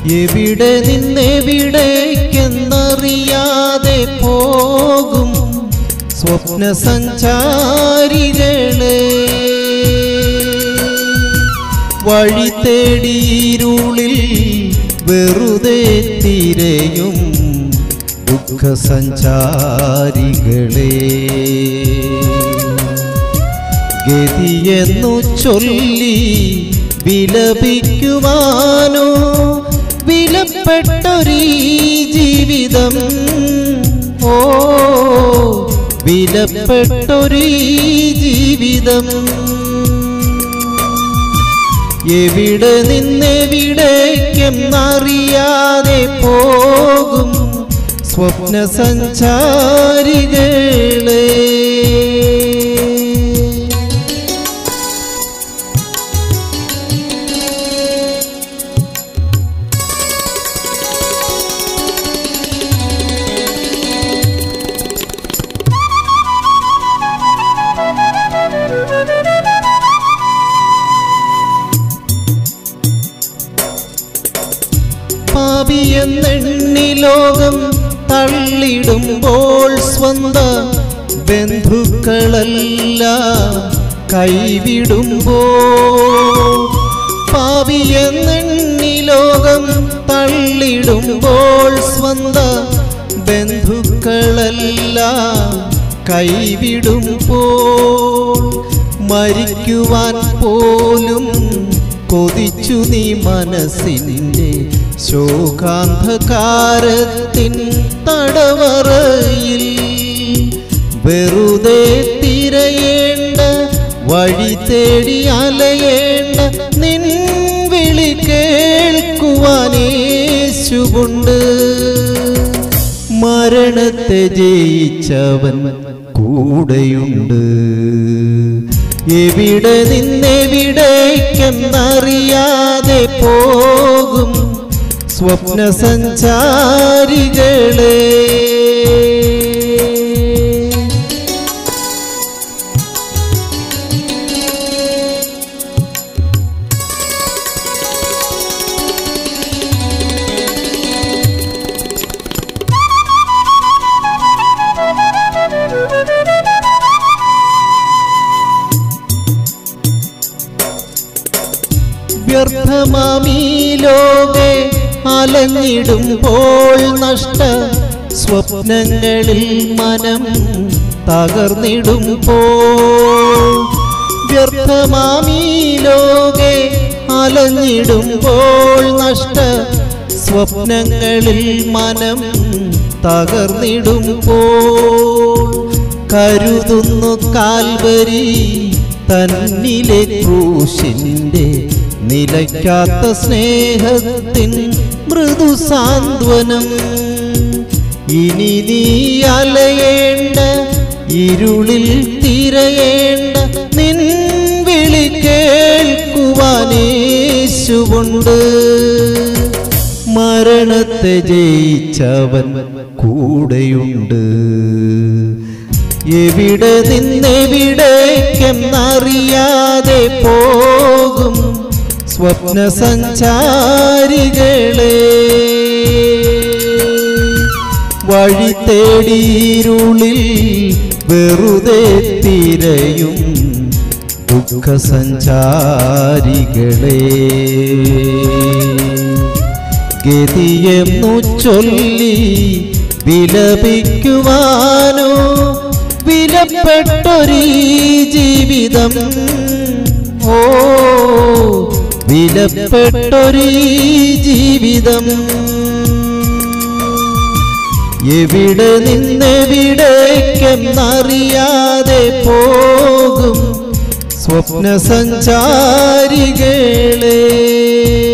എവിടെ നിന്നെവിടേക്കെന്നറിയാതെ പോകും സ്വപ്ന സഞ്ചാരികളെ വഴി തേടിയിരുളിൽ വെറുതെ തിരയും ദുഃഖ സഞ്ചാരികളെ ഗതിയെന്നു ചൊല്ലി വിലപിക്കുവാനോ വിലപ്പെട്ടൊരീ ജീവിതം ഓ വിലപ്പെട്ടൊരീ ജീവിതം എവിടെ നിന്നെവിടേക്കെന്നറിയാതെ പോകും സ്വപ്ന സഞ്ചാരികളെ പാപിയെന്നെണ്ണി ലോകം തള്ളിടുമ്പോൾ സ്വന്ത ബന്ധുക്കളല്ല കൈവിടുമ്പോൾ പാപിയെന്നെണ്ണി ലോകം തള്ളിടുമ്പോൾ സ്വന്ത ബന്ധുക്കളല്ല കൈവിടുമ്പോൾ മരിക്കുവാൻ പോലും കൊതിച്ചു നീ മനസ്സിൻ്റെ ശോകാന്ധകാരത്തിൻ തടവറയിൽ വെറുതെ തിരയേണ്ട വഴി തേടി അലയേണ്ട നിൻ വിളി കേൾക്കുവാനേശുകൊണ്ട് മരണത്തെ ജയിച്ചവൻ കൂടെയുണ്ട് എവിടെ നിന്നെവിടേക്കെന്നറിയാതെ പോകും സ്വപ്ന സഞ്ചാരികളെ വ്യർത്ഥമാമീ ലോകെ അലഞ്ഞിടുമ്പോൾ നഷ്ട സ്വപ്നങ്ങളിൽ മനം തകർന്നിടുമ്പോൾ വ്യർത്ഥമാമീ ലോകെ അലഞ്ഞിടുമ്പോൾ നഷ്ട സ്വപ്നങ്ങളിൽ മനം തകർന്നിടുമ്പോൾ കരുതുന്നു കാൽവരി തന്നിലെ ക്രൂശിൻ്റെ നിലയ്ക്കാത്ത സ്നേഹത്തിൻ മൃദു സാന്ത്വനം ഇനി നീ അലയേണ്ട ഇരുളിൽ തിരയേണ്ട നിൻ വിളി കേൾക്കുവാനേശുകൊണ്ട് മരണത്തെ ജയിച്ചവൻ കൂടെയുണ്ട് എവിടെ നിന്നെവിടേക്കെന്നറിയാതെ പോകും സ്വപ്ന സഞ്ചാരികളെ വഴി തേടിയിരുളിൽ വെറുതെ തിരയും ദുഃഖ സഞ്ചാരികളെ ഗതിയെന്നു ചൊല്ലി വിലപിക്കുവാനോ വിലപ്പെട്ടൊരീ ജീവിതം ഓ വിലപ്പെട്ടൊരീ ജീവിതം എവിടെ നിന്നെവിടേക്കെന്നറിയാതെ പോകും സ്വപ്ന സഞ്ചാരികളെ